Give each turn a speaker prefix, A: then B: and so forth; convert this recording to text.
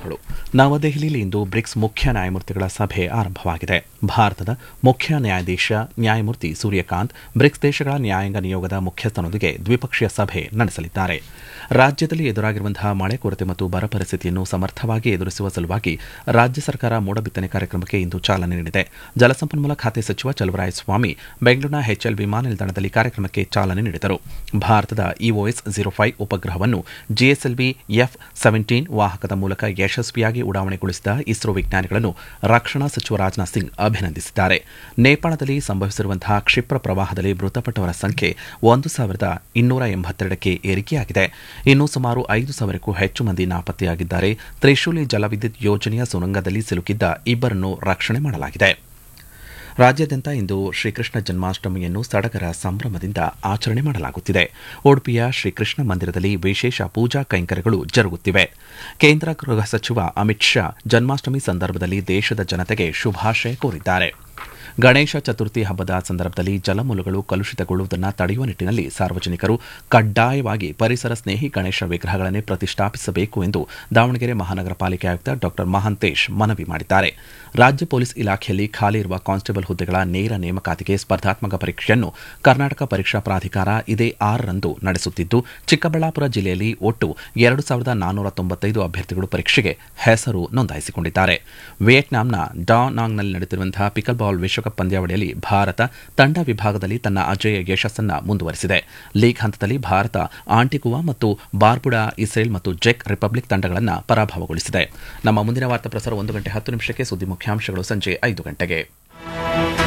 A: ವಾರ್ತೆಗಳು ನವದೆಹಲಿಯಲ್ಲಿ ಇಂದು ಬ್ರಿಕ್ಸ್ ಮುಖ್ಯ ನ್ಯಾಯಮೂರ್ತಿಗಳ ಸಭೆ ಆರಂಭವಾಗಿದೆ ಭಾರತದ ಮುಖ್ಯ ನ್ಯಾಯಾಧೀಶ ನ್ಯಾಯಮೂರ್ತಿ ಸೂರ್ಯಕಾಂತ್ ಬ್ರಿಕ್ಸ್ ದೇಶಗಳ ನ್ಯಾಯಾಂಗ ನಿಯೋಗದ ಮುಖ್ಯಸ್ಥನೊಂದಿಗೆ ದ್ವಿಪಕ್ಷೀಯ ಸಭೆ ನಡೆಸಲಿದ್ದಾರೆ ರಾಜ್ಯದಲ್ಲಿ ಎದುರಾಗಿರುವಂತಹ ಮಳೆ ಕೊರತೆ ಮತ್ತು ಬರ ಪರಿಸ್ಥಿತಿಯನ್ನು ಸಮರ್ಥವಾಗಿ ಎದುರಿಸುವ ಸಲುವಾಗಿ ರಾಜ್ಯ ಸರ್ಕಾರ ಮೋಡಬಿತ್ತನೆ ಕಾರ್ಯಕ್ರಮಕ್ಕೆ ಇಂದು ಚಾಲನೆ ನೀಡಿದೆ ಜಲಸಂಪನ್ಮೂಲ ಖಾತೆ ಸಚಿವ ಚಲುವರಾಯಸ್ವಾಮಿ ಬೆಂಗಳೂರಿನ ಎಚ್ಎಲ್ ವಿಮಾನ ನಿಲ್ದಾಣದಲ್ಲಿ ಕಾರ್ಯಕ್ರಮಕ್ಕೆ ಚಾಲನೆ ನೀಡಿದರು ಭಾರತದ ಇಒಎಸ್ ಜೀರೋ ಫೈವ್ ಉಪಗ್ರಹವನ್ನು ಜಿಎಸ್ಎಲ್ವಿ ಎಫ್ ಸೆವೆಂಟೀನ್ ವಾಹಕದ ಮೂಲಕ ಯಶಸ್ವಿಯಾಗಿ ಉಡಾವಣೆಗೊಳಿಸಿದ ಇಸ್ರೋ ವಿಜ್ಞಾನಿಗಳನ್ನು ರಕ್ಷಣಾ ಸಚಿವ ರಾಜನಾಥ್ ಸಿಂಗ್ ಅಭಿನಂದಿಸಿದ್ದಾರೆ ನೇಪಾಳದಲ್ಲಿ ಸಂಭವಿಸಿರುವಂತಹ ಕ್ಷಿಪ್ರ ಪ್ರವಾಹದಲ್ಲಿ ಮೃತಪಟ್ಟವರ ಸಂಖ್ಯೆ ಒಂದು ಸಾವಿರದ ಇನ್ನೂರ ಎಂಬತ್ತೆರಡಕ್ಕೆ ಏರಿಕೆಯಾಗಿದೆ ಇನ್ನು ಸುಮಾರು ಐದು ಸಾವಿರಕ್ಕೂ ಹೆಚ್ಚು ಮಂದಿ ನಾಪತ್ತೆಯಾಗಿದ್ದಾರೆ ತ್ರಿಶೂಲಿ ಜಲವಿದ್ಯುತ್ ಯೋಜನೆಯ ಸುರಂಗದಲ್ಲಿ ಸಿಲುಕಿದ್ದ ಇಬ್ಬರನ್ನು ರಕ್ಷಣೆ ಮಾಡಲಾಗಿದೆ ರಾಜ್ಯಾದ್ಯಂತ ಇಂದು ಶ್ರೀಕೃಷ್ಣ ಜನ್ಮಾಷ್ಟಮಿಯನ್ನು ಸಡಗರ ಸಂಭ್ರಮದಿಂದ ಆಚರಣೆ ಮಾಡಲಾಗುತ್ತಿದೆ ಉಡುಪಿಯ ಶ್ರೀಕೃಷ್ಣ ಮಂದಿರದಲ್ಲಿ ವಿಶೇಷ ಪೂಜಾ ಕೈಂಕರ್ಯಗಳು ಜರುಗುತ್ತಿವೆ ಕೇಂದ್ರ ಗೃಹ ಸಚಿವ ಅಮಿತ್ ಶಾ ಜನ್ಮಾಷ್ಟಮಿ ಸಂದರ್ಭದಲ್ಲಿ ದೇಶದ ಜನತೆಗೆ ಶುಭಾಶಯ ಕೋರಿದ್ದಾರೆ ಗಣೇಶ ಚತುರ್ಥಿ ಹಬ್ಬದ ಸಂದರ್ಭದಲ್ಲಿ ಜಲಮೂಲಗಳು ಕಲುಷಿತಗೊಳ್ಳುವುದನ್ನು ತಡೆಯುವ ನಿಟ್ಟಿನಲ್ಲಿ ಸಾರ್ವಜನಿಕರು ಕಡ್ಡಾಯವಾಗಿ ಪರಿಸರ ಸ್ನೇಹಿ ಗಣೇಶ ವಿಗ್ರಹಗಳನ್ನೇ ಪ್ರತಿಷ್ಠಾಪಿಸಬೇಕು ಎಂದು ದಾವಣಗೆರೆ ಮಹಾನಗರ ಪಾಲಿಕೆ ಆಯುಕ್ತ ಡಾ ಮಹಾಂತೇಶ್ ಮನವಿ ಮಾಡಿದ್ದಾರೆ ರಾಜ್ಯ ಪೊಲೀಸ್ ಇಲಾಖೆಯಲ್ಲಿ ಖಾಲಿ ಇರುವ ಕಾನ್ಸ್ಟೇಬಲ್ ಹುದ್ದೆಗಳ ನೇರ ನೇಮಕಾತಿಗೆ ಸ್ಪರ್ಧಾತ್ಮಕ ಪರೀಕ್ಷೆಯನ್ನು ಕರ್ನಾಟಕ ಪರೀಕ್ಷಾ ಪ್ರಾಧಿಕಾರ ಇದೇ ಆರರಂದು ನಡೆಸುತ್ತಿದ್ದು ಚಿಕ್ಕಬಳ್ಳಾಪುರ ಜಿಲ್ಲೆಯಲ್ಲಿ ಒಟ್ಟು ಎರಡು ಸಾವಿರದ ನಾನ್ನೂರ ತೊಂಬತ್ತೈದು ಅಭ್ಯರ್ಥಿಗಳು ಪರೀಕ್ಷೆಗೆ ಹೆಸರು ನೋಂದಾಯಿಸಿಕೊಂಡಿದ್ದಾರೆ ವಿಯೆಟ್ನಾಂನ ಡಾನಾಂಗ್ನಲ್ಲಿ ನಡೆದಿರುವಂತಹ ಪಿಕಲ್ ಬಾಲ್ ವಿಶ್ವಕಪ್ ಪಂದ್ಯಾವಳಿಯಲ್ಲಿ ಭಾರತ ತಂಡ ವಿಭಾಗದಲ್ಲಿ ತನ್ನ ಅಜೇಯ ಯಶಸ್ಸನ್ನು ಮುಂದುವರೆಸಿದೆ ಲೀಗ್ ಹಂತದಲ್ಲಿ ಭಾರತ ಆಂಟಿಗುವಾ ಮತ್ತು ಬಾರ್ಬುಡಾ ಇಸ್ರೇಲ್ ಮತ್ತು ಜೆಕ್ ರಿಪಬ್ಲಿಕ್ ತಂಡಗಳನ್ನು ಪರಾಭವಗೊಳಿಸಿದೆ ನಮ್ಮ ಮುಂದಿನ ವಾರ್ತಾ ಪ್ರಸಾರ ಒಂದು ಗಂಟೆ ಹತ್ತು ನಿಮಿಷಕ್ಕೆ ಸುದ್ದಿ ಮುಖ್ಯಾಂಶಗಳು ಸಂಜೆ ಐದು ಗಂಟೆಗೆ